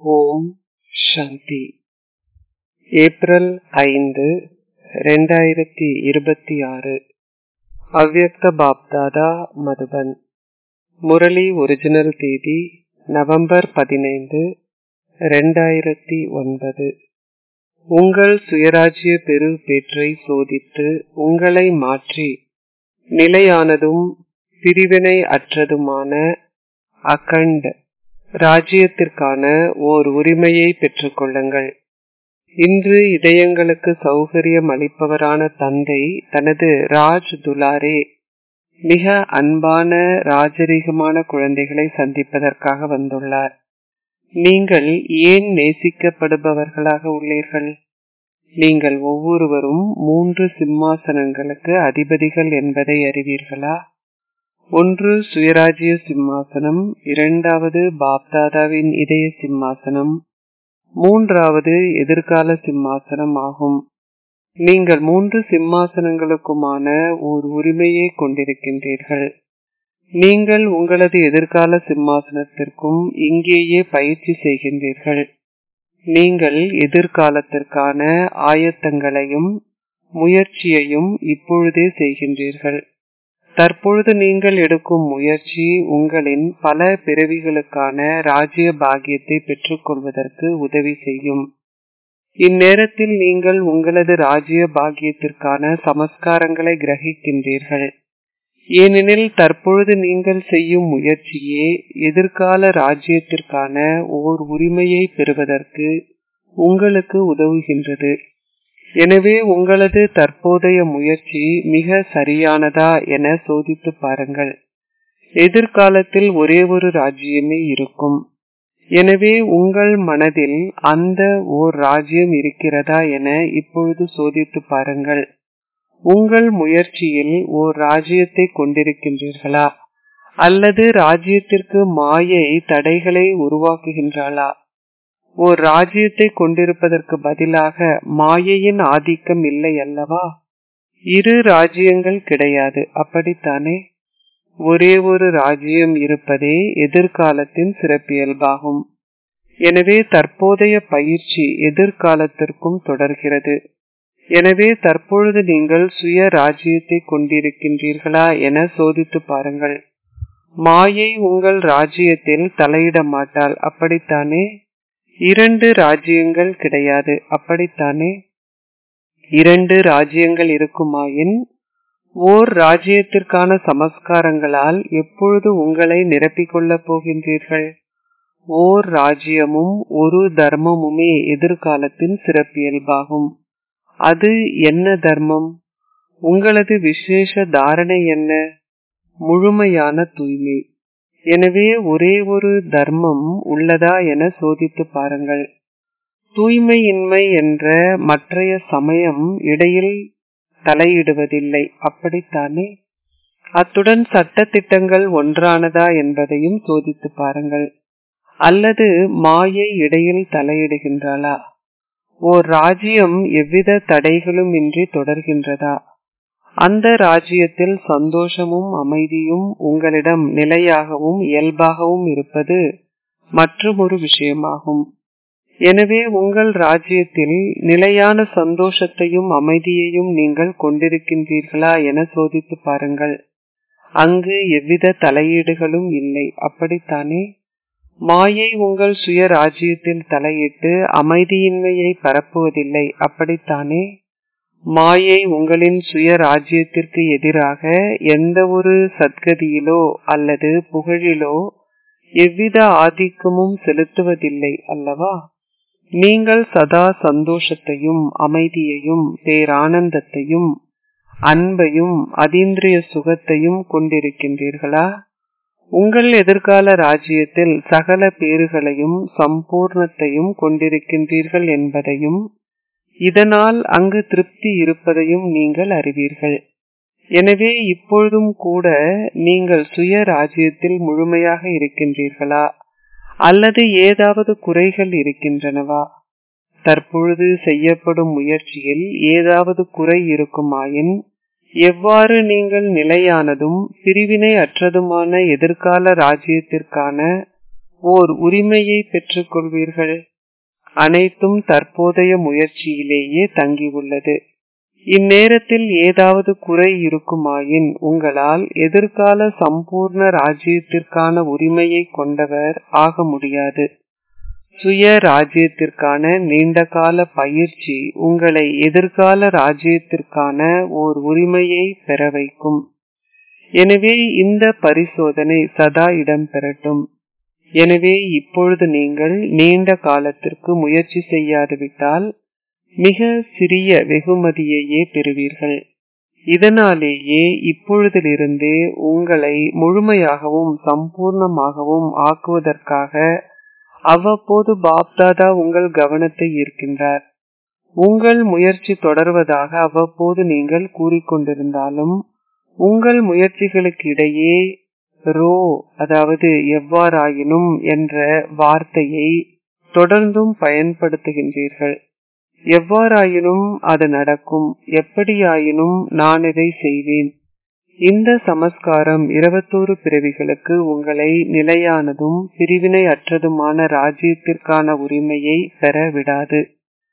ஓம் சாந்தி April ஐந்து ரெண்டாயிரத்தி இருபத்தி ஆறு அவ்யக்த பாப்தாதா மதுபன் முரளி ஒரிஜினல் தேதி நவம்பர் பதினைந்து ரெண்டாயிரத்தி ஒன்பது உங்கள் சுயராஜ்ய பெரு பேற்றை சோதித்து உங்களை மாற்றி நிலையானதும் பிரிவினை அற்றதுமான அகண்ட் ராஜ்யத்திற்கான ஓர் உரிமையை பெற்றுக்கொள்ளுங்கள் இன்று இதயங்களுக்கு சௌகரியம் அளிப்பவரான தந்தை தனது ராஜ் துலாரே மிக அன்பான ராஜரீகமான குழந்தைகளை சந்திப்பதற்காக வந்துள்ளார் நீங்கள் ஏன் நேசிக்கப்படுபவர்களாக உள்ளீர்கள் நீங்கள் ஒவ்வொருவரும் மூன்று சிம்மாசனங்களுக்கு அதிபதிகள் என்பதை அறிவீர்களா ஒன்று சுயராஜ்ய சிம்மாசனம் இரண்டாவது பாப்தாதாவின் இதய சிம்மாசனம் மூன்றாவது எதிர்கால சிம்மாசனம் ஆகும் நீங்கள் மூன்று சிம்மாசனங்களுக்குமான ஓர் உரிமையை கொண்டிருக்கின்றீர்கள் நீங்கள் உங்களது எதிர்கால சிம்மாசனத்திற்கும் இங்கேயே பயிற்சி செய்கின்றீர்கள் நீங்கள் எதிர்காலத்திற்கான ஆயத்தங்களையும் முயற்சியையும் இப்பொழுதே செய்கின்றீர்கள் தற்பொழுது நீங்கள் எடுக்கும் முயற்சி உங்களின் பல பிறவிகளுக்கான ராஜ்ய பாகியத்தை பெற்றுக்கொள்வதற்கு உதவி செய்யும் இந்நேரத்தில் நீங்கள் உங்களது ராஜ்ய பாகியத்திற்கான சமஸ்காரங்களை கிரகிக்கின்றீர்கள் ஏனெனில் தற்பொழுது நீங்கள் செய்யும் முயற்சியே எதிர்கால ராஜ்யத்திற்கான ஓர் உரிமையை பெறுவதற்கு உங்களுக்கு உதவுகின்றது எனவே உங்களது தற்போதைய முயற்சி மிக சரியானதா என சோதித்து பாருங்கள் எதிர்காலத்தில் ஒரே ஒரு ராஜ்யமே இருக்கும் எனவே உங்கள் மனதில் அந்த ஓர் ராஜ்யம் இருக்கிறதா என இப்பொழுது சோதித்து பாருங்கள் உங்கள் முயற்சியில் ஓர் ராஜ்யத்தை கொண்டிருக்கின்றீர்களா அல்லது ராஜ்யத்திற்கு மாயை தடைகளை உருவாக்குகின்றாளா ஓர் ராஜ்யத்தை கொண்டிருப்பதற்கு பதிலாக மாயையின் ஆதிக்கம் இல்லை அல்லவா இரு ராஜ்யங்கள் கிடையாது அப்படித்தானே ஒரே ஒரு ராஜ்யம் இருப்பதே எதிர்காலத்தின் சிறப்பியல்பாகும் எனவே தற்போதைய பயிற்சி எதிர்காலத்திற்கும் தொடர்கிறது எனவே தற்பொழுது நீங்கள் சுய ராஜ்யத்தை கொண்டிருக்கின்றீர்களா என சோதித்து பாருங்கள் மாயை உங்கள் ராஜ்யத்தில் தலையிட மாட்டாள் அப்படித்தானே இரண்டு ராஜ்யங்கள் கிடையாது அப்படித்தானே இரண்டு ராஜ்யங்கள் இருக்குமாயின் ஓர் ராஜ்யத்திற்கான சமஸ்காரங்களால் எப்பொழுது உங்களை நிரப்பிக்கொள்ளப் போகின்றீர்கள் ஓர் ராஜ்யமும் ஒரு தர்மமுமே எதிர்காலத்தின் சிறப்பியல்பாகும் அது என்ன தர்மம் உங்களது விசேஷ தாரணை என்ன முழுமையான தூய்மை எனவே ஒரே ஒரு தர்மம் உள்ளதா என சோதித்து பாருங்கள் தூய்மையின்மை என்ற மற்றைய சமயம் இடையில் தலையிடுவதில்லை அப்படித்தானே அத்துடன் சட்ட திட்டங்கள் ஒன்றானதா என்பதையும் சோதித்து பாருங்கள் அல்லது மாயை இடையில் தலையிடுகின்றாளா ஓர் ராஜ்யம் எவ்வித தடைகளும் இன்றி தொடர்கின்றதா அந்த ராஜ்யத்தில் சந்தோஷமும் அமைதியும் உங்களிடம் நிலையாகவும் இயல்பாகவும் இருப்பது மற்றொரு விஷயமாகும் எனவே உங்கள் ராஜ்யத்தில் நிலையான சந்தோஷத்தையும் அமைதியையும் நீங்கள் கொண்டிருக்கின்றீர்களா என சோதித்து பாருங்கள் அங்கு எவ்வித தலையீடுகளும் இல்லை அப்படித்தானே மாயை உங்கள் சுய ராஜ்யத்தில் தலையிட்டு அமைதியின்மையை பரப்புவதில்லை அப்படித்தானே மாயை உங்களின் சுய ராஜ்யத்திற்கு எதிராக எந்த ஒரு சத்கதியிலோ அல்லது புகழிலோ எவ்வித ஆதிக்கமும் செலுத்துவதில்லை அல்லவா நீங்கள் சதா சந்தோஷத்தையும் அமைதியையும் பேரானந்தத்தையும் அன்பையும் அதீந்திரிய சுகத்தையும் கொண்டிருக்கின்றீர்களா உங்கள் எதிர்கால ராஜ்யத்தில் சகல பேறுகளையும் சம்பூர்ணத்தையும் கொண்டிருக்கின்றீர்கள் என்பதையும் இதனால் அங்கு திருப்தி இருப்பதையும் நீங்கள் அறிவீர்கள் எனவே இப்பொழுதும் கூட நீங்கள் சுய ராஜ்யத்தில் முழுமையாக இருக்கின்றீர்களா அல்லது ஏதாவது குறைகள் இருக்கின்றனவா தற்பொழுது செய்யப்படும் முயற்சியில் ஏதாவது குறை இருக்குமாயின் எவ்வாறு நீங்கள் நிலையானதும் பிரிவினை அற்றதுமான எதிர்கால ராஜ்யத்திற்கான ஓர் உரிமையை பெற்றுக் கொள்வீர்கள் அனைத்தும் தற்போதைய முயற்சியிலேயே தங்கியுள்ளது இந்நேரத்தில் ஏதாவது குறை இருக்குமாயின் உங்களால் எதிர்கால சம்பூர்ண ராஜ்யத்திற்கான உரிமையை கொண்டவர் ஆக முடியாது சுய ராஜ்யத்திற்கான நீண்டகால பயிற்சி உங்களை எதிர்கால ராஜ்யத்திற்கான ஓர் உரிமையை பெற வைக்கும் எனவே இந்த பரிசோதனை சதா இடம்பெறட்டும் எனவே இப்பொழுது நீங்கள் நீண்ட காலத்திற்கு முயற்சி செய்யாதுவிட்டால் மிக சிறிய வெகுமதியையே பெறுவீர்கள் இதனாலேயே இப்பொழுதிலிருந்தே உங்களை முழுமையாகவும் சம்பூர்ணமாகவும் ஆக்குவதற்காக அவ்வப்போது பாப்தாதா உங்கள் கவனத்தை ஈர்க்கின்றார் உங்கள் முயற்சி தொடர்வதாக அவ்வப்போது நீங்கள் கூறிக்கொண்டிருந்தாலும் உங்கள் முயற்சிகளுக்கு இடையே ரோ அதாவது எவ்வாறாயினும் என்ற வார்த்தையை தொடர்ந்தும் பயன்படுத்துகின்றீர்கள் எவ்வாறாயினும் அது நடக்கும் எப்படியாயினும் நான் இதை செய்வேன் இந்த சமஸ்காரம் இருபத்தோரு பிறவிகளுக்கு உங்களை நிலையானதும் பிரிவினை அற்றதுமான ராஜ்யத்திற்கான உரிமையை பெற விடாது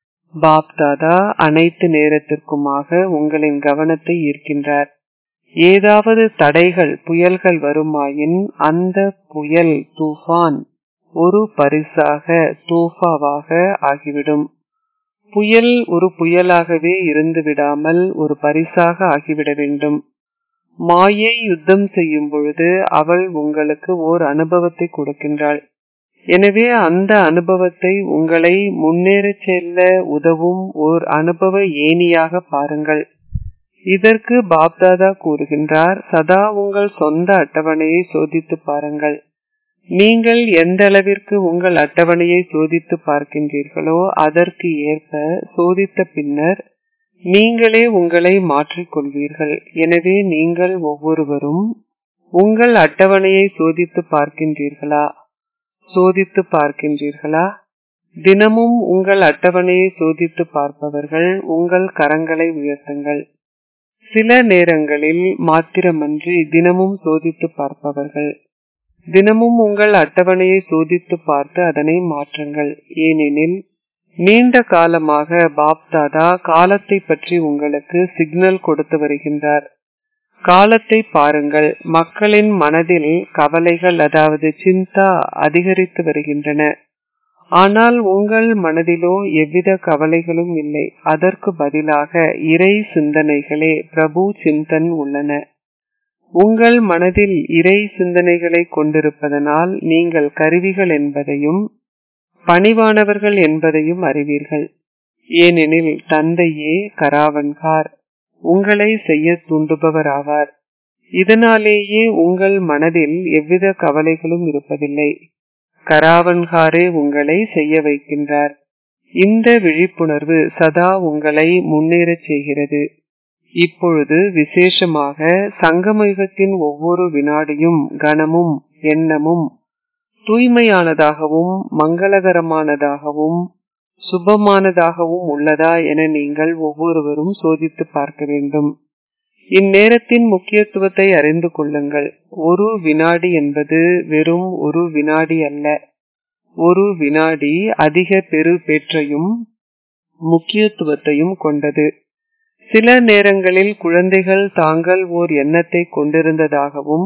பாப்தாதா அனைத்து நேரத்திற்குமாக உங்களின் கவனத்தை ஈர்க்கின்றார் ஏதாவது தடைகள் புயல்கள் வருமாயின் அந்த புயல் தூஃபான் ஒரு பரிசாக தூஃபாவாக ஆகிவிடும் புயல் ஒரு புயலாகவே இருந்து விடாமல் ஒரு பரிசாக ஆகிவிட வேண்டும் மாயை யுத்தம் செய்யும் பொழுது அவள் உங்களுக்கு ஓர் அனுபவத்தை கொடுக்கின்றாள் எனவே அந்த அனுபவத்தை உங்களை முன்னேறச் செல்ல உதவும் ஓர் அனுபவ ஏணியாக பாருங்கள் இதற்கு பாப்தாதா கூறுகின்றார் சதா உங்கள் சொந்த அட்டவணையை சோதித்து பாருங்கள் நீங்கள் எந்த அளவிற்கு உங்கள் அட்டவணையை சோதித்து பார்க்கின்றீர்களோ அதற்கு ஏற்ப சோதித்த பின்னர் நீங்களே உங்களை மாற்றிக்கொள்வீர்கள் எனவே நீங்கள் ஒவ்வொருவரும் உங்கள் அட்டவணையை சோதித்து பார்க்கின்றீர்களா சோதித்து பார்க்கின்றீர்களா தினமும் உங்கள் அட்டவணையை சோதித்து பார்ப்பவர்கள் உங்கள் கரங்களை உயர்த்துங்கள் சில நேரங்களில் மாத்திரமன்றி தினமும் சோதித்து பார்ப்பவர்கள் தினமும் உங்கள் அட்டவணையை சோதித்து பார்த்து அதனை மாற்றுங்கள் ஏனெனில் நீண்ட காலமாக பாப்தாதா காலத்தை பற்றி உங்களுக்கு சிக்னல் கொடுத்து வருகின்றார் காலத்தை பாருங்கள் மக்களின் மனதில் கவலைகள் அதாவது சிந்தா அதிகரித்து வருகின்றன ஆனால் உங்கள் மனதிலோ எவ்வித கவலைகளும் இல்லை அதற்கு பதிலாக இறை சிந்தனைகளே பிரபு சிந்தன் உள்ளன உங்கள் மனதில் இறை சிந்தனைகளை கொண்டிருப்பதனால் நீங்கள் கருவிகள் என்பதையும் பணிவானவர்கள் என்பதையும் அறிவீர்கள் ஏனெனில் தந்தையே கராவன்கார் உங்களை செய்ய தூண்டுபவர் ஆவார் இதனாலேயே உங்கள் மனதில் எவ்வித கவலைகளும் இருப்பதில்லை கராவன்காரே உங்களை செய்ய வைக்கின்றார் இந்த விழிப்புணர்வு சதா உங்களை முன்னேறச் செய்கிறது இப்பொழுது விசேஷமாக சங்கமயுகத்தின் ஒவ்வொரு வினாடியும் கணமும் எண்ணமும் தூய்மையானதாகவும் மங்களகரமானதாகவும் சுபமானதாகவும் உள்ளதா என நீங்கள் ஒவ்வொருவரும் சோதித்து பார்க்க வேண்டும் இந்நேரத்தின் முக்கியத்துவத்தை அறிந்து கொள்ளுங்கள் ஒரு வினாடி என்பது வெறும் ஒரு வினாடி அல்ல ஒரு வினாடி அதிக பெரு பெற்றையும் முக்கியத்துவத்தையும் கொண்டது சில நேரங்களில் குழந்தைகள் தாங்கள் ஓர் எண்ணத்தை கொண்டிருந்ததாகவும்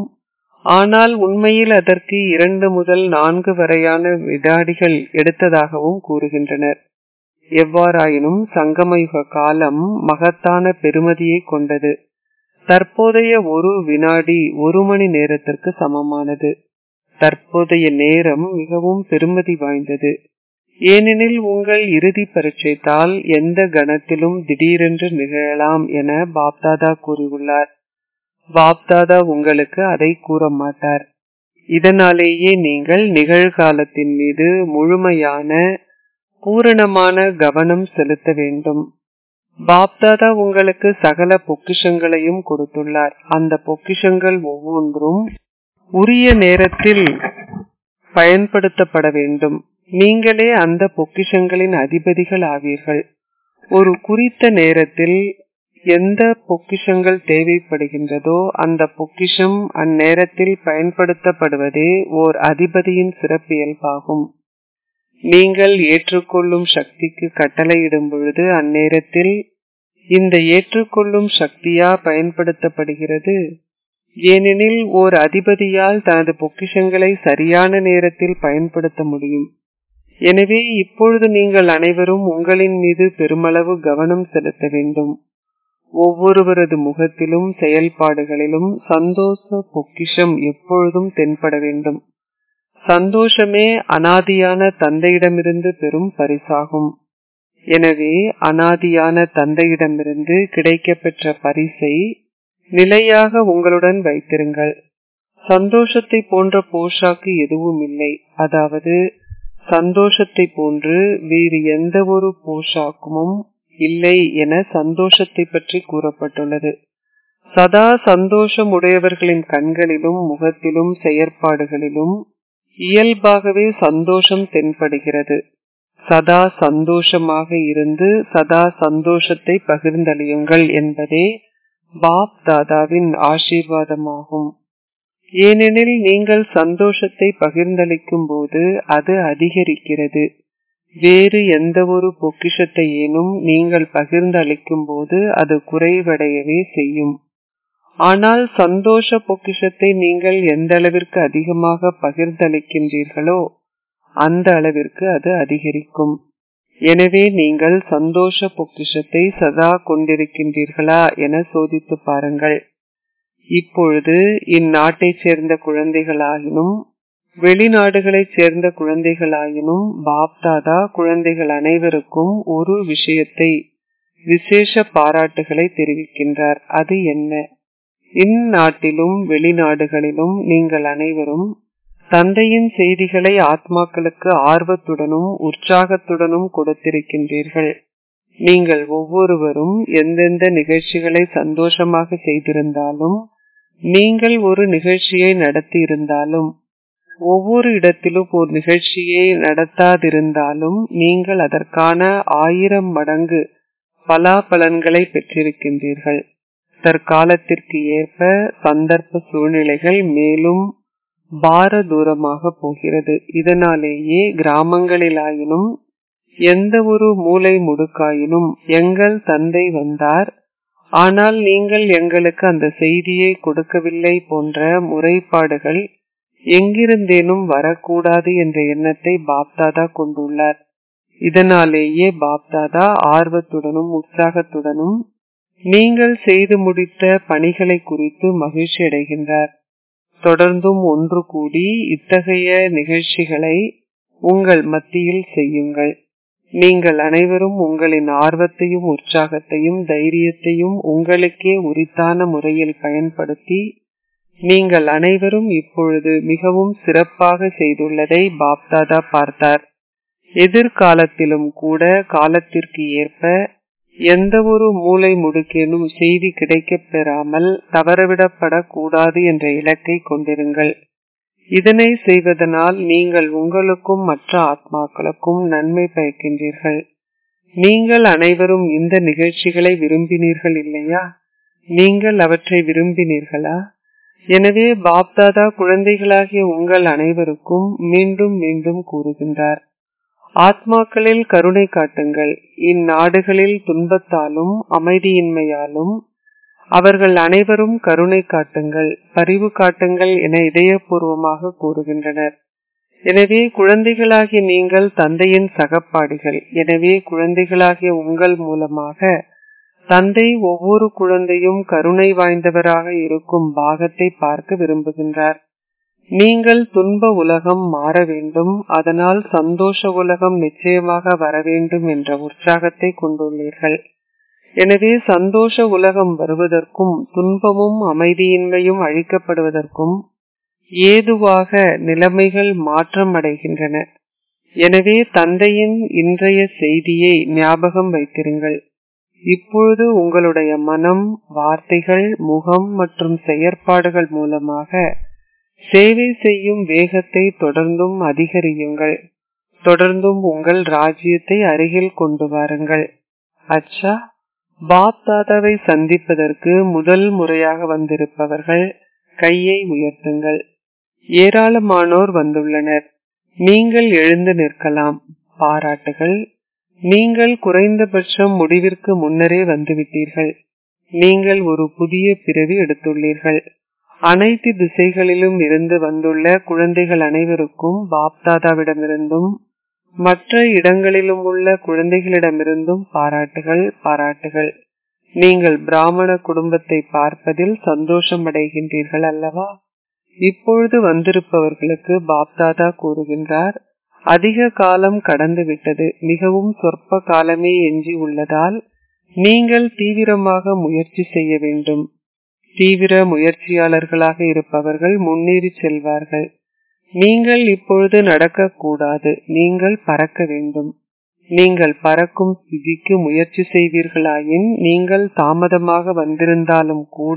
ஆனால் உண்மையில் அதற்கு இரண்டு முதல் நான்கு வரையான வினாடிகள் எடுத்ததாகவும் கூறுகின்றனர் எவ்வாறாயினும் சங்கமயுக காலம் மகத்தான பெருமதியை கொண்டது தற்போதைய ஒரு வினாடி ஒரு மணி நேரத்திற்கு சமமானது தற்போதைய நேரம் மிகவும் பெருமதி வாய்ந்தது ஏனெனில் உங்கள் இறுதி பரீட்சை தாள் எந்த கணத்திலும் திடீரென்று நிகழலாம் என பாப்தாதா கூறியுள்ளார் பாப்தாதா உங்களுக்கு அதை கூற மாட்டார் இதனாலேயே நீங்கள் நிகழ்காலத்தின் மீது முழுமையான பூரணமான கவனம் செலுத்த வேண்டும் பாப்தாதா உங்களுக்கு சகல பொக்கிஷங்களையும் கொடுத்துள்ளார் அந்த பொக்கிஷங்கள் ஒவ்வொன்றும் உரிய நேரத்தில் பயன்படுத்தப்பட வேண்டும் நீங்களே அந்த பொக்கிஷங்களின் அதிபதிகள் ஆவீர்கள் ஒரு குறித்த நேரத்தில் எந்த பொக்கிஷங்கள் தேவைப்படுகின்றதோ அந்த பொக்கிஷம் அந்நேரத்தில் பயன்படுத்தப்படுவதே ஓர் அதிபதியின் சிறப்பியல்பாகும் நீங்கள் ஏற்றுக்கொள்ளும் சக்திக்கு கட்டளையிடும் பொழுது அந்நேரத்தில் இந்த ஏற்றுக்கொள்ளும் சக்தியா பயன்படுத்தப்படுகிறது ஏனெனில் ஓர் அதிபதியால் தனது பொக்கிஷங்களை சரியான நேரத்தில் பயன்படுத்த முடியும் எனவே இப்பொழுது நீங்கள் அனைவரும் உங்களின் மீது பெருமளவு கவனம் செலுத்த வேண்டும் ஒவ்வொருவரது முகத்திலும் செயல்பாடுகளிலும் சந்தோஷ பொக்கிஷம் எப்பொழுதும் தென்பட வேண்டும் சந்தோஷமே அனாதியான தந்தையிடமிருந்து பெறும் பரிசாகும் எனவே அனாதியான தந்தையிடமிருந்து கிடைக்கப்பெற்ற பரிசை நிலையாக உங்களுடன் வைத்திருங்கள் சந்தோஷத்தை போன்ற போஷாக்கு எதுவும் இல்லை அதாவது சந்தோஷத்தை போன்று வேறு எந்த ஒரு போஷாக்குமும் இல்லை என சந்தோஷத்தை பற்றி கூறப்பட்டுள்ளது சதா சந்தோஷம் உடையவர்களின் கண்களிலும் முகத்திலும் செயற்பாடுகளிலும் இயல்பாகவே சந்தோஷம் தென்படுகிறது சதா சந்தோஷமாக இருந்து சதா சந்தோஷத்தை பகிர்ந்தளியுங்கள் என்பதே பாப் தாதாவின் ஆசீர்வாதமாகும் ஏனெனில் நீங்கள் சந்தோஷத்தை பகிர்ந்தளிக்கும் போது அது அதிகரிக்கிறது வேறு எந்த ஒரு பொக்கிஷத்தை ஏனும் நீங்கள் பகிர்ந்து அளிக்கும் போது அது குறைவடையவே செய்யும் ஆனால் சந்தோஷ பொக்கிஷத்தை நீங்கள் எந்த அளவிற்கு அதிகமாக பகிர்ந்தளிக்கின்றீர்களோ அந்த அளவிற்கு அது அதிகரிக்கும் எனவே நீங்கள் சந்தோஷ பொக்கிஷத்தை சதா கொண்டிருக்கின்றீர்களா என சோதித்து பாருங்கள் இப்பொழுது இந்நாட்டைச் சேர்ந்த குழந்தைகளாயினும் வெளிநாடுகளைச் சேர்ந்த குழந்தைகளாயினும் பாப்தாதா குழந்தைகள் அனைவருக்கும் ஒரு விஷயத்தை விசேஷ பாராட்டுகளை தெரிவிக்கின்றார் அது என்ன இந்நாட்டிலும் வெளிநாடுகளிலும் நீங்கள் அனைவரும் தந்தையின் செய்திகளை ஆத்மாக்களுக்கு ஆர்வத்துடனும் உற்சாகத்துடனும் கொடுத்திருக்கின்றீர்கள் நீங்கள் ஒவ்வொருவரும் எந்தெந்த நிகழ்ச்சிகளை சந்தோஷமாக செய்திருந்தாலும் நீங்கள் ஒரு நிகழ்ச்சியை நடத்தி இருந்தாலும் ஒவ்வொரு இடத்திலும் ஒரு நிகழ்ச்சியை நடத்தாதிருந்தாலும் நீங்கள் அதற்கான ஆயிரம் மடங்கு பலாபலன்களை பெற்றிருக்கின்றீர்கள் தற்காலத்திற்கு ஏற்ப சந்தர்ப்ப சூழ்நிலைகள் மேலும் பார தூரமாக போகிறது இதனாலேயே கிராமங்களிலாயினும் எந்த ஒரு மூலை முடுக்காயினும் எங்கள் தந்தை வந்தார் ஆனால் நீங்கள் எங்களுக்கு அந்த செய்தியை கொடுக்கவில்லை போன்ற முறைப்பாடுகள் எங்கிருந்தேனும் வரக்கூடாது என்ற எண்ணத்தை பாப்தாதா கொண்டுள்ளார் இதனாலேயே பாப்தாதா ஆர்வத்துடனும் உற்சாகத்துடனும் நீங்கள் செய்து முடித்த பணிகளை குறித்து மகிழ்ச்சி அடைகின்றார் தொடர்ந்தும் ஒன்று கூடி இத்தகைய நிகழ்ச்சிகளை உங்கள் மத்தியில் செய்யுங்கள் நீங்கள் அனைவரும் உங்களின் ஆர்வத்தையும் உற்சாகத்தையும் தைரியத்தையும் உங்களுக்கே உரித்தான முறையில் பயன்படுத்தி நீங்கள் அனைவரும் இப்பொழுது மிகவும் சிறப்பாக செய்துள்ளதை பாப்தாதா பார்த்தார் எதிர்காலத்திலும் கூட காலத்திற்கு ஏற்ப எந்த ஒரு மூளை முடுக்கேனும் செய்தி கிடைக்கப் பெறாமல் தவறவிடப்படக்கூடாது என்ற இலக்கை கொண்டிருங்கள் இதனை செய்வதனால் நீங்கள் உங்களுக்கும் மற்ற ஆத்மாக்களுக்கும் நன்மை பயக்கின்றீர்கள் நீங்கள் அனைவரும் இந்த நிகழ்ச்சிகளை விரும்பினீர்கள் இல்லையா நீங்கள் அவற்றை விரும்பினீர்களா எனவே பாப்தாதா குழந்தைகளாகிய உங்கள் அனைவருக்கும் மீண்டும் மீண்டும் கூறுகின்றார் ஆத்மாக்களில் கருணை காட்டுங்கள் இந்நாடுகளில் துன்பத்தாலும் அமைதியின்மையாலும் அவர்கள் அனைவரும் கருணை காட்டுங்கள் பரிவு காட்டுங்கள் என இதயபூர்வமாக கூறுகின்றனர் எனவே குழந்தைகளாகிய நீங்கள் தந்தையின் சகப்பாடிகள் எனவே குழந்தைகளாகிய உங்கள் மூலமாக தந்தை ஒவ்வொரு குழந்தையும் கருணை வாய்ந்தவராக இருக்கும் பாகத்தை பார்க்க விரும்புகின்றார் நீங்கள் துன்ப உலகம் மாற வேண்டும் அதனால் சந்தோஷ உலகம் நிச்சயமாக வர வேண்டும் என்ற உற்சாகத்தை கொண்டுள்ளீர்கள் எனவே சந்தோஷ உலகம் வருவதற்கும் துன்பமும் அமைதியின்மையும் அழிக்கப்படுவதற்கும் ஏதுவாக நிலைமைகள் மாற்றம் அடைகின்றன எனவே தந்தையின் இன்றைய செய்தியை ஞாபகம் வைத்திருங்கள் இப்பொழுது உங்களுடைய மனம் வார்த்தைகள் முகம் மற்றும் செயற்பாடுகள் மூலமாக சேவை செய்யும் வேகத்தை தொடர்ந்தும் அதிகரியுங்கள் தொடர்ந்தும் உங்கள் ராஜ்யத்தை அருகில் கொண்டு வாருங்கள் அச்சா பாப் தாதாவை சந்திப்பதற்கு முதல் முறையாக வந்திருப்பவர்கள் கையை உயர்த்துங்கள் ஏராளமானோர் வந்துள்ளனர் நீங்கள் எழுந்து நிற்கலாம் பாராட்டுகள் நீங்கள் குறைந்தபட்சம் முடிவிற்கு முன்னரே வந்துவிட்டீர்கள் நீங்கள் ஒரு புதிய பிறவி எடுத்துள்ளீர்கள் அனைத்து திசைகளிலும் இருந்து வந்துள்ள குழந்தைகள் அனைவருக்கும் பாப்தாதாவிடமிருந்தும் மற்ற இடங்களிலும் உள்ள குழந்தைகளிடமிருந்தும் பாராட்டுகள் பாராட்டுகள் நீங்கள் பிராமண குடும்பத்தை பார்ப்பதில் சந்தோஷம் அடைகின்றீர்கள் அல்லவா இப்பொழுது வந்திருப்பவர்களுக்கு பாப்தாதா கூறுகின்றார் அதிக காலம் கடந்து விட்டது மிகவும் சொற்ப காலமே எஞ்சி உள்ளதால் நீங்கள் தீவிரமாக முயற்சி செய்ய வேண்டும் தீவிர முயற்சியாளர்களாக இருப்பவர்கள் முன்னேறி செல்வார்கள் நீங்கள் இப்பொழுது நடக்கக்கூடாது நீங்கள் பறக்க வேண்டும் நீங்கள் பறக்கும் ஸ்திதிக்கு முயற்சி செய்வீர்களாயின் நீங்கள் தாமதமாக வந்திருந்தாலும் கூட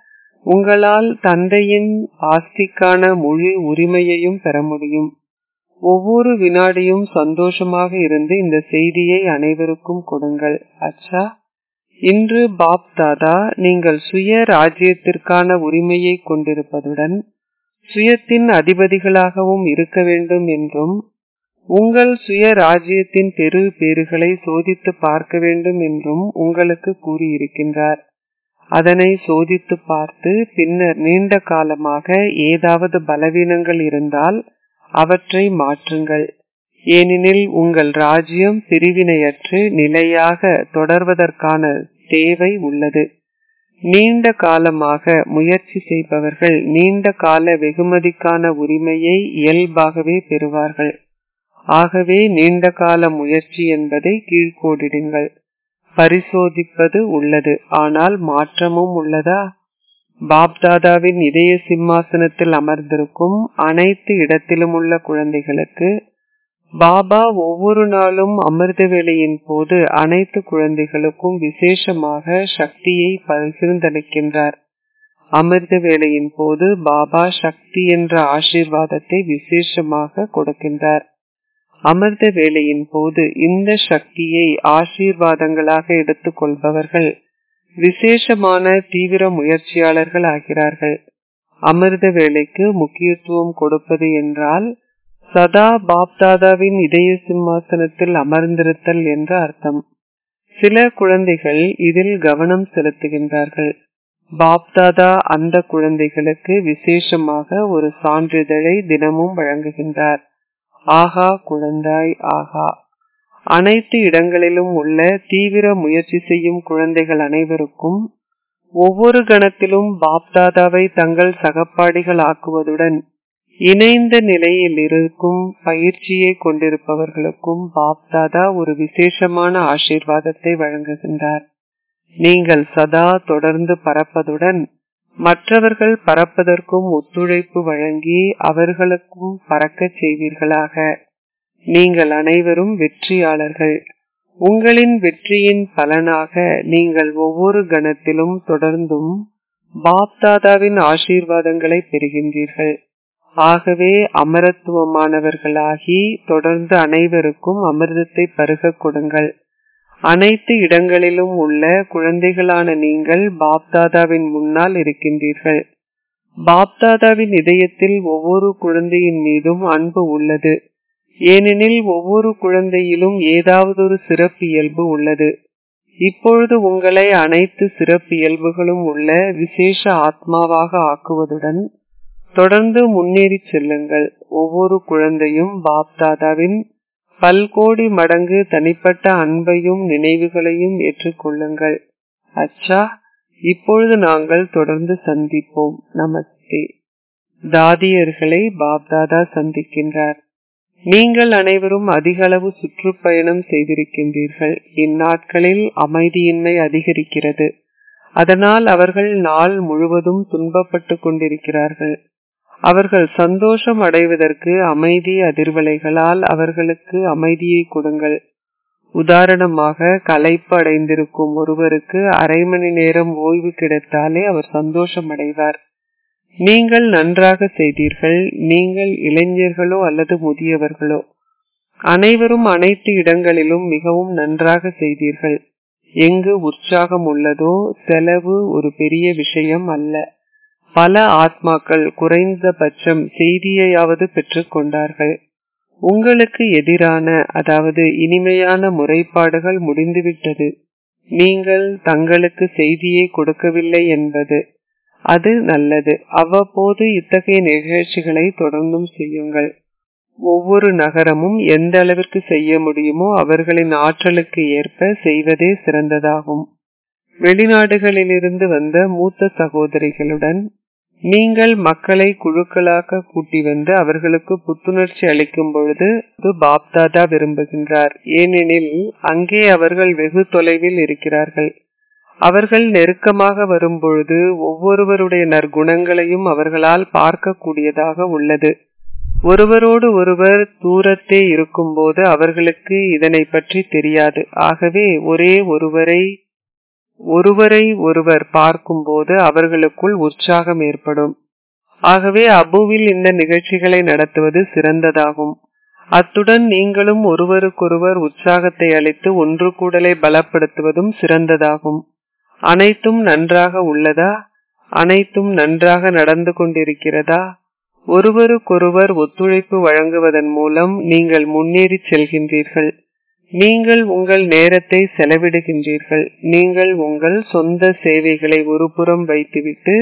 உங்களால் தந்தையின் ஆஸ்திக்கான முழு உரிமையையும் பெற முடியும் ஒவ்வொரு வினாடியும் சந்தோஷமாக இருந்து இந்த செய்தியை அனைவருக்கும் கொடுங்கள் அச்சா இன்று பாப் தாதா நீங்கள் சுய ராஜ்யத்திற்கான உரிமையை கொண்டிருப்பதுடன் சுயத்தின் அதிபதிகளாகவும் இருக்க வேண்டும் என்றும் உங்கள் சுய ராஜ்யத்தின் பெரு பேறுகளை சோதித்து பார்க்க வேண்டும் என்றும் உங்களுக்கு கூறியிருக்கின்றார் அதனை சோதித்து பார்த்து பின்னர் நீண்ட காலமாக ஏதாவது பலவீனங்கள் இருந்தால் அவற்றை மாற்றுங்கள் ஏனெனில் உங்கள் ராஜ்யம் பிரிவினையற்று நிலையாக தொடர்வதற்கான தேவை உள்ளது நீண்ட காலமாக முயற்சி செய்பவர்கள் நீண்ட கால வெகுமதிக்கான உரிமையை இயல்பாகவே பெறுவார்கள் ஆகவே நீண்ட கால முயற்சி என்பதை கீழ்கோடிடுங்கள் பரிசோதிப்பது உள்ளது ஆனால் மாற்றமும் உள்ளதா பாப்தாதாவின் இதய சிம்மாசனத்தில் அமர்ந்திருக்கும் அனைத்து இடத்திலும் உள்ள குழந்தைகளுக்கு பாபா ஒவ்வொரு நாளும் அமிர்த வேளையின் போது அனைத்து குழந்தைகளுக்கும் விசேஷமாக சக்தியை பகிர்ந்தளிக்கின்றார் அமிர்த வேளையின் போது பாபா சக்தி என்ற ஆசீர்வாதத்தை விசேஷமாக கொடுக்கின்றார் அமிர்த வேளையின் போது இந்த சக்தியை ஆசீர்வாதங்களாக எடுத்துக் கொள்பவர்கள் விசேஷமான தீவிர முயற்சியாளர்கள் ஆகிறார்கள் அமிர்த வேலைக்கு முக்கியத்துவம் கொடுப்பது என்றால் சதா பாப்தாதாவின் இதய சிம்மாசனத்தில் அமர்ந்திருத்தல் என்று அர்த்தம் சில குழந்தைகள் இதில் கவனம் செலுத்துகின்றார்கள் பாப்தாதா அந்த குழந்தைகளுக்கு விசேஷமாக ஒரு சான்றிதழை தினமும் வழங்குகின்றார் ஆகா குழந்தாய் ஆகா அனைத்து இடங்களிலும் உள்ள தீவிர முயற்சி செய்யும் குழந்தைகள் அனைவருக்கும் ஒவ்வொரு கணத்திலும் பாப்தாதாவை தங்கள் சகப்பாடிகள் ஆக்குவதுடன் இணைந்த நிலையில் இருக்கும் பயிற்சியை கொண்டிருப்பவர்களுக்கும் பாப்தாதா ஒரு விசேஷமான ஆசீர்வாதத்தை வழங்குகின்றார் நீங்கள் சதா தொடர்ந்து பறப்பதுடன் மற்றவர்கள் பறப்பதற்கும் ஒத்துழைப்பு வழங்கி அவர்களுக்கும் பறக்கச் செய்வீர்களாக நீங்கள் அனைவரும் வெற்றியாளர்கள் உங்களின் வெற்றியின் பலனாக நீங்கள் ஒவ்வொரு கணத்திலும் தொடர்ந்தும் பாப்தாதாவின் ஆசீர்வாதங்களை பெறுகின்றீர்கள் ஆகவே அமரத்துவமானவர்களாகி தொடர்ந்து அனைவருக்கும் அமிர்தத்தை பருக கொடுங்கள் அனைத்து இடங்களிலும் உள்ள குழந்தைகளான நீங்கள் பாப்தாதாவின் முன்னால் இருக்கின்றீர்கள் பாப்தாதாவின் இதயத்தில் ஒவ்வொரு குழந்தையின் மீதும் அன்பு உள்ளது ஏனெனில் ஒவ்வொரு குழந்தையிலும் ஏதாவது ஒரு சிறப்பியல்பு உள்ளது இப்பொழுது உங்களை அனைத்து சிறப்பியல்புகளும் உள்ள விசேஷ ஆத்மாவாக ஆக்குவதுடன் தொடர்ந்து முன்னேறி செல்லுங்கள் ஒவ்வொரு குழந்தையும் பாப்தாதாவின் பல்கோடி மடங்கு தனிப்பட்ட அன்பையும் நினைவுகளையும் ஏற்றுக்கொள்ளுங்கள் அச்சா இப்பொழுது நாங்கள் தொடர்ந்து சந்திப்போம் நமஸ்தே தாதியர்களை பாப்தாதா சந்திக்கின்றார் நீங்கள் அனைவரும் அதிக அளவு சுற்றுப்பயணம் செய்திருக்கின்றீர்கள் இந்நாட்களில் அமைதியின்மை அதிகரிக்கிறது அதனால் அவர்கள் நாள் முழுவதும் துன்பப்பட்டு கொண்டிருக்கிறார்கள் அவர்கள் சந்தோஷம் அடைவதற்கு அமைதி அதிர்வலைகளால் அவர்களுக்கு அமைதியை கொடுங்கள் உதாரணமாக களைப்பு அடைந்திருக்கும் ஒருவருக்கு அரை மணி நேரம் ஓய்வு கிடைத்தாலே அவர் சந்தோஷம் அடைவார் நீங்கள் நன்றாக செய்தீர்கள் நீங்கள் இளைஞர்களோ அல்லது முதியவர்களோ அனைவரும் அனைத்து இடங்களிலும் மிகவும் நன்றாக செய்தீர்கள் எங்கு உற்சாகம் உள்ளதோ செலவு ஒரு பெரிய விஷயம் அல்ல பல ஆத்மாக்கள் குறைந்தபட்சம் செய்தியையாவது பெற்றுக் கொண்டார்கள் உங்களுக்கு எதிரான அதாவது இனிமையான முறைப்பாடுகள் முடிந்துவிட்டது நீங்கள் தங்களுக்கு செய்தியை கொடுக்கவில்லை என்பது அது நல்லது அவ்வப்போது இத்தகைய நிகழ்ச்சிகளை தொடர்ந்தும் செய்யுங்கள் ஒவ்வொரு நகரமும் எந்த அளவிற்கு செய்ய முடியுமோ அவர்களின் ஆற்றலுக்கு ஏற்ப செய்வதே சிறந்ததாகும் வெளிநாடுகளிலிருந்து வந்த மூத்த சகோதரிகளுடன் நீங்கள் மக்களை குழுக்களாக கூட்டி வந்து அவர்களுக்கு புத்துணர்ச்சி அளிக்கும் பொழுது பாப்தாதா விரும்புகின்றார் ஏனெனில் அங்கே அவர்கள் வெகு தொலைவில் இருக்கிறார்கள் அவர்கள் நெருக்கமாக வரும்பொழுது ஒவ்வொருவருடைய நற்குணங்களையும் அவர்களால் பார்க்கக்கூடியதாக உள்ளது ஒருவரோடு ஒருவர் தூரத்தே இருக்கும்போது அவர்களுக்கு இதனை பற்றி தெரியாது ஆகவே ஒரே ஒருவரை ஒருவரை ஒருவர் பார்க்கும்போது அவர்களுக்குள் உற்சாகம் ஏற்படும் ஆகவே அபுவில் இந்த நிகழ்ச்சிகளை நடத்துவது சிறந்ததாகும் அத்துடன் நீங்களும் ஒருவருக்கொருவர் உற்சாகத்தை அளித்து ஒன்று கூடலை பலப்படுத்துவதும் சிறந்ததாகும் அனைத்தும் நன்றாக உள்ளதா அனைத்தும் நன்றாக நடந்து கொண்டிருக்கிறதா ஒருவருக்கொருவர் ஒத்துழைப்பு வழங்குவதன் மூலம் நீங்கள் முன்னேறி செல்கின்றீர்கள் நீங்கள் உங்கள் நேரத்தை செலவிடுகின்றீர்கள் நீங்கள் உங்கள் சொந்த சேவைகளை ஒரு புறம் வைத்துவிட்டு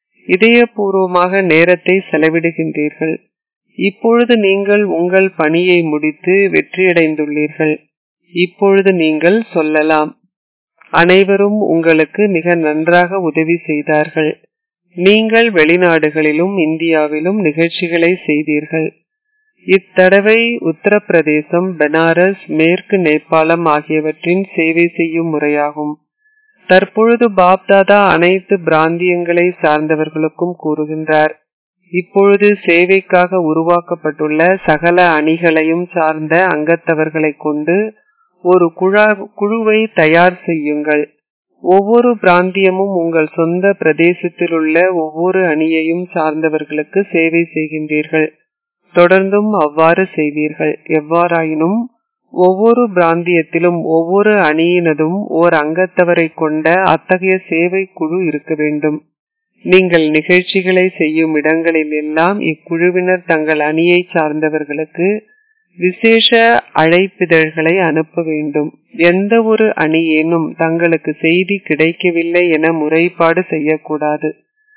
இதயபூர்வமாக நேரத்தை செலவிடுகின்றீர்கள் இப்பொழுது நீங்கள் உங்கள் பணியை முடித்து வெற்றியடைந்துள்ளீர்கள் இப்பொழுது நீங்கள் சொல்லலாம் அனைவரும் உங்களுக்கு மிக நன்றாக உதவி செய்தார்கள் நீங்கள் வெளிநாடுகளிலும் இந்தியாவிலும் நிகழ்ச்சிகளை செய்தீர்கள் இத்தடவை உத்தரப்பிரதேசம் பெனாரஸ் மேற்கு நேபாளம் ஆகியவற்றின் சேவை செய்யும் முறையாகும் தற்பொழுது பாப்தாதா அனைத்து பிராந்தியங்களை சார்ந்தவர்களுக்கும் கூறுகின்றார் இப்பொழுது சேவைக்காக உருவாக்கப்பட்டுள்ள சகல அணிகளையும் சார்ந்த அங்கத்தவர்களை கொண்டு ஒரு குழா குழுவை தயார் செய்யுங்கள் ஒவ்வொரு பிராந்தியமும் உங்கள் சொந்த பிரதேசத்தில் உள்ள ஒவ்வொரு அணியையும் சார்ந்தவர்களுக்கு சேவை செய்கின்றீர்கள் தொடர்ந்தும் அவ்வாறு செய்வீர்கள் எவ்வாறாயினும் ஒவ்வொரு பிராந்தியத்திலும் ஒவ்வொரு அணியினதும் ஓர் அங்கத்தவரை கொண்ட அத்தகைய சேவை குழு இருக்க வேண்டும் நீங்கள் நிகழ்ச்சிகளை செய்யும் இடங்களில் எல்லாம் இக்குழுவினர் தங்கள் அணியை சார்ந்தவர்களுக்கு விசேஷ அழைப்பிதழ்களை அனுப்ப வேண்டும் எந்த ஒரு அணியேனும் தங்களுக்கு செய்தி கிடைக்கவில்லை என முறைப்பாடு செய்யக்கூடாது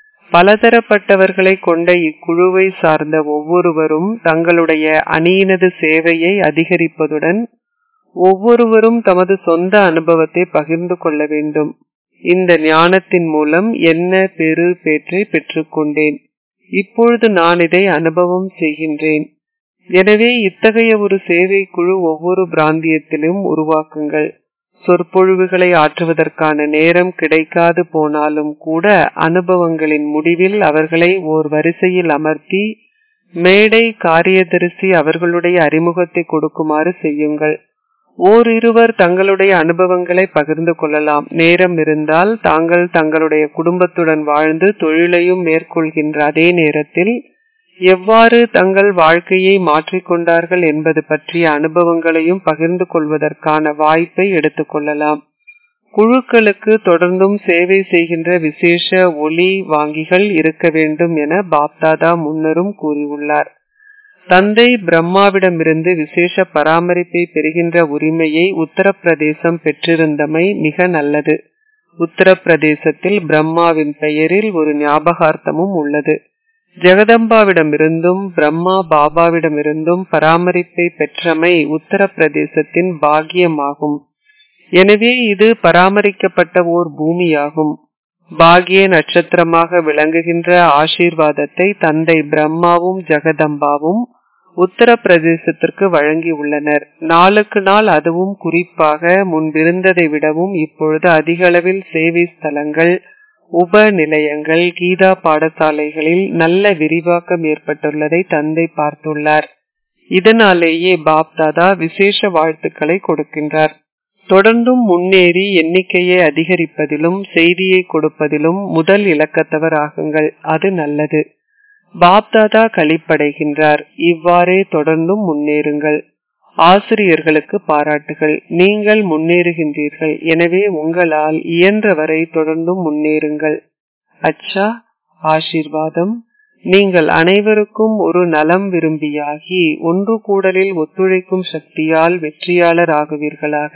பலதரப்பட்டவர்களை கொண்ட இக்குழுவை சார்ந்த ஒவ்வொருவரும் தங்களுடைய அணியினது சேவையை அதிகரிப்பதுடன் ஒவ்வொருவரும் தமது சொந்த அனுபவத்தை பகிர்ந்து கொள்ள வேண்டும் இந்த ஞானத்தின் மூலம் என்ன பெரு பேற்றை பெற்றுக்கொண்டேன் இப்பொழுது நான் இதை அனுபவம் செய்கின்றேன் எனவே இத்தகைய ஒரு சேவை குழு ஒவ்வொரு பிராந்தியத்திலும் உருவாக்குங்கள் சொற்பொழிவுகளை ஆற்றுவதற்கான நேரம் கிடைக்காது போனாலும் கூட அனுபவங்களின் முடிவில் அவர்களை ஓர் வரிசையில் அமர்த்தி மேடை காரியதரிசி அவர்களுடைய அறிமுகத்தை கொடுக்குமாறு செய்யுங்கள் ஓரிருவர் தங்களுடைய அனுபவங்களை பகிர்ந்து கொள்ளலாம் நேரம் இருந்தால் தாங்கள் தங்களுடைய குடும்பத்துடன் வாழ்ந்து தொழிலையும் மேற்கொள்கின்ற அதே நேரத்தில் எவ்வாறு தங்கள் வாழ்க்கையை மாற்றிக்கொண்டார்கள் என்பது பற்றிய அனுபவங்களையும் பகிர்ந்து கொள்வதற்கான வாய்ப்பை எடுத்துக்கொள்ளலாம் குழுக்களுக்கு தொடர்ந்தும் சேவை செய்கின்ற விசேஷ ஒலி வாங்கிகள் இருக்க வேண்டும் என பாப்தாதா முன்னரும் கூறியுள்ளார் தந்தை பிரம்மாவிடமிருந்து விசேஷ பராமரிப்பை பெறுகின்ற உரிமையை உத்தரப்பிரதேசம் பெற்றிருந்தமை மிக நல்லது உத்தரப்பிரதேசத்தில் பிரம்மாவின் பெயரில் ஒரு ஞாபகார்த்தமும் உள்ளது ஜெகதம்பாவிடமிருந்தும் பிரம்மா பாபாவிடமிருந்தும் பராமரிப்பை பெற்றமை உத்தரப்பிரதேசத்தின் பாகியமாகும் எனவே இது பராமரிக்கப்பட்ட ஓர் பூமியாகும் பாகிய நட்சத்திரமாக விளங்குகின்ற ஆசீர்வாதத்தை தந்தை பிரம்மாவும் ஜெகதம்பாவும் உத்தரப்பிரதேசத்திற்கு வழங்கி உள்ளனர் நாளுக்கு நாள் அதுவும் குறிப்பாக முன்பிருந்ததை விடவும் இப்பொழுது அதிக அளவில் சேவை ஸ்தலங்கள் உப நிலையங்கள் கீதா பாடசாலைகளில் நல்ல விரிவாக்கம் ஏற்பட்டுள்ளதை தந்தை பார்த்துள்ளார் இதனாலேயே பாப்தாதா விசேஷ வாழ்த்துக்களை கொடுக்கின்றார் தொடர்ந்தும் முன்னேறி எண்ணிக்கையை அதிகரிப்பதிலும் செய்தியை கொடுப்பதிலும் முதல் இலக்கத்தவர் ஆகுங்கள் அது நல்லது பாப்தாதா கழிப்படைகின்றார் இவ்வாறே தொடர்ந்தும் முன்னேறுங்கள் ஆசிரியர்களுக்கு பாராட்டுகள் நீங்கள் முன்னேறுகின்றீர்கள் எனவே உங்களால் இயன்றவரை தொடர்ந்தும் முன்னேறுங்கள் அச்சா ஆசீர்வாதம் நீங்கள் அனைவருக்கும் ஒரு நலம் விரும்பியாகி ஒன்று கூடலில் ஒத்துழைக்கும் சக்தியால் வெற்றியாளர் ஆகுவீர்களாக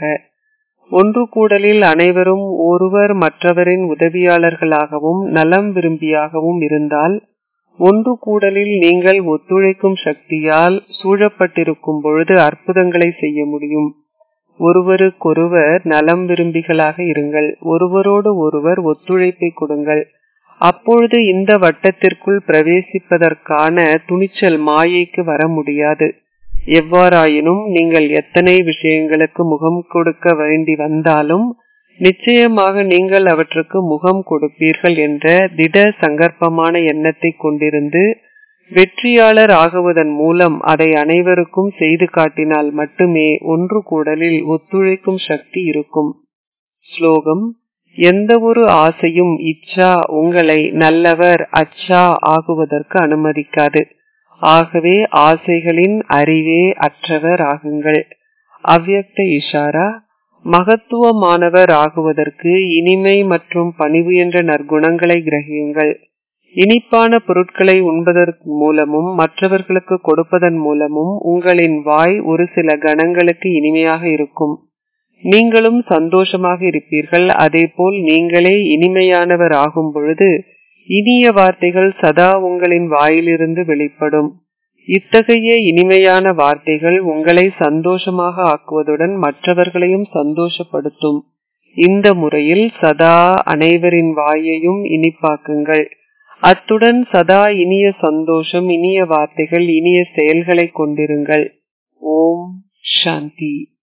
ஒன்று கூடலில் அனைவரும் ஒருவர் மற்றவரின் உதவியாளர்களாகவும் நலம் விரும்பியாகவும் இருந்தால் ஒன்று கூடலில் நீங்கள் ஒத்துழைக்கும் சக்தியால் சூழப்பட்டிருக்கும் பொழுது அற்புதங்களை செய்ய முடியும் ஒருவருக்கொருவர் நலம் விரும்பிகளாக இருங்கள் ஒருவரோடு ஒருவர் ஒத்துழைப்பை கொடுங்கள் அப்பொழுது இந்த வட்டத்திற்குள் பிரவேசிப்பதற்கான துணிச்சல் மாயைக்கு வர முடியாது எவ்வாறாயினும் நீங்கள் எத்தனை விஷயங்களுக்கு முகம் கொடுக்க வேண்டி வந்தாலும் நிச்சயமாக நீங்கள் அவற்றுக்கு முகம் கொடுப்பீர்கள் என்ற திட சங்கற்பமான எண்ணத்தை கொண்டிருந்து வெற்றியாளர் ஆகுவதன் மூலம் அதை அனைவருக்கும் செய்து காட்டினால் மட்டுமே ஒன்று கூடலில் ஒத்துழைக்கும் சக்தி இருக்கும் ஸ்லோகம் எந்த ஒரு ஆசையும் இச்சா உங்களை நல்லவர் அச்சா ஆகுவதற்கு அனுமதிக்காது ஆகவே ஆசைகளின் அறிவே அற்றவர் ஆகுங்கள் அவ்யக்த இஷாரா மகத்துவமானவர் ஆகுவதற்கு இனிமை மற்றும் பணிவு என்ற நற்குணங்களை கிரகியுங்கள் இனிப்பான பொருட்களை உண்பதற்கு மூலமும் மற்றவர்களுக்கு கொடுப்பதன் மூலமும் உங்களின் வாய் ஒரு சில கணங்களுக்கு இனிமையாக இருக்கும் நீங்களும் சந்தோஷமாக இருப்பீர்கள் அதேபோல் நீங்களே இனிமையானவர் ஆகும் பொழுது இனிய வார்த்தைகள் சதா உங்களின் வாயிலிருந்து வெளிப்படும் இத்தகைய இனிமையான வார்த்தைகள் உங்களை சந்தோஷமாக ஆக்குவதுடன் மற்றவர்களையும் சந்தோஷப்படுத்தும் இந்த முறையில் சதா அனைவரின் வாயையும் இனிப்பாக்குங்கள் அத்துடன் சதா இனிய சந்தோஷம் இனிய வார்த்தைகள் இனிய செயல்களை கொண்டிருங்கள் ஓம் சாந்தி